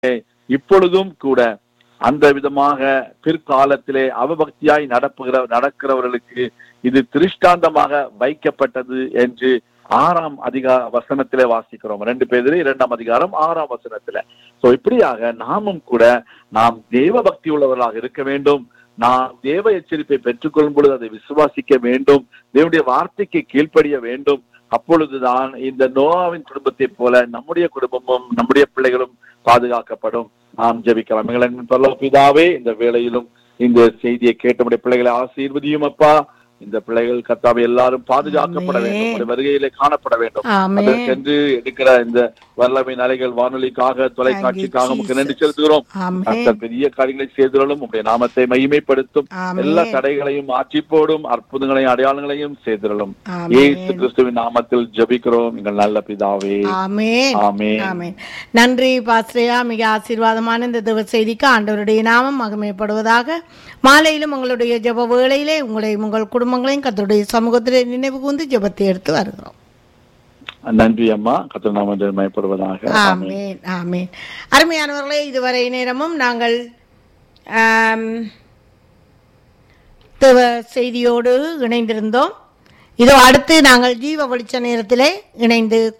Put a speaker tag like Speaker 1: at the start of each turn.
Speaker 1: இப்பொழுதும் கூட அந்த விதமாக பிற்காலத்திலே அவபக்தியாய் நடப்புகிற நடக்கிறவர்களுக்கு இது திருஷ்டாந்தமாக வைக்கப்பட்டது என்று ஆறாம் அதிகார வசனத்திலே வாசிக்கிறோம் ரெண்டு பேர் இரண்டாம் அதிகாரம் ஆறாம் வசனத்துல சோ இப்படியாக நாமும் கூட நாம் தேவ பக்தி உள்ளவர்களாக இருக்க வேண்டும் நாம் தேவ எச்சரிப்பை பெற்றுக்கொள்ளும் பொழுது அதை விசுவாசிக்க வேண்டும் தேவனுடைய வார்த்தைக்கு கீழ்ப்படிய வேண்டும் அப்பொழுதுதான் இந்த நோவாவின் குடும்பத்தை போல நம்முடைய குடும்பமும் நம்முடைய பிள்ளைகளும் பாதுகாக்கப்படும் நாம் ஜெபிக்கலாம் எங்களின் பரலோக பிதாவே இந்த வேளையிலும் இந்த செய்தியை கேட்ட நம்முடைய பிள்ளைகளை ஆசீர்வதியும் அப்பா இந்த பிள்ளைகள் கத்தாவை எல்லாரும் பாதுகாக்கப்பட வேண்டும்
Speaker 2: ஆமென்.
Speaker 1: உம்முடைய வருகையிலே காணப்பட வேண்டும்
Speaker 2: ஆமென்
Speaker 1: அதற்கென்று எடுக்கிற இந்த வல்லமை நிலைகள் வானொலிக்காக தொலைக்காட்சிக்காக நமக்கு நன்றி
Speaker 2: Jesus.
Speaker 1: செலுத்துகிறோம்
Speaker 2: ஆமென்
Speaker 1: கர்த்தர் பெரிய காரியங்களை செய்துள்ளலும் உடைய நாமத்தை மகிமைப்படுத்தும் எல்லா
Speaker 2: ஆமென்
Speaker 1: தடைகளையும் மாற்றி போடும் அற்புதங்களையும் அடையாளங்களையும் செய்திடலும்
Speaker 2: ஆமென்.
Speaker 1: இயேசு கிறிஸ்துவின் நாமத்தில் ஜெபிக்கிறோம் எங்கள் நல்ல பிதாவே
Speaker 2: ஆமென்
Speaker 1: ஆமென்
Speaker 2: ஆமென் நன்றி பாஸ்ரேயா மிக ஆசீர்வாதமான இந்த திவ செய்திக்கு ஆண்டவருடைய நாமம் மகிமைப்படுவதாக மாலையிலும் உங்களுடைய ஜெப வேளையிலே உங்களையும் உங்கள் குடும்பங்களையும் கத்தருடைய சமூகத்திலே நினைவு கூர்ந்து ஜெபத்தை எடுத்து வருகிறோம்
Speaker 1: நன்றி அம்மா கர்த்தர் நாமம் மயப்படுவதாக ஆமென்
Speaker 2: ஆமேன் ஆமேன் அருமையானவர்களே இதுவரை நேரமும் நாங்கள் ஆம், தேவ செய்தியோடு இணைந்திருந்தோம் இதோ அடுத்து நாங்கள் ஜீவ வெளிச்ச நேரத்திலே இணைந்து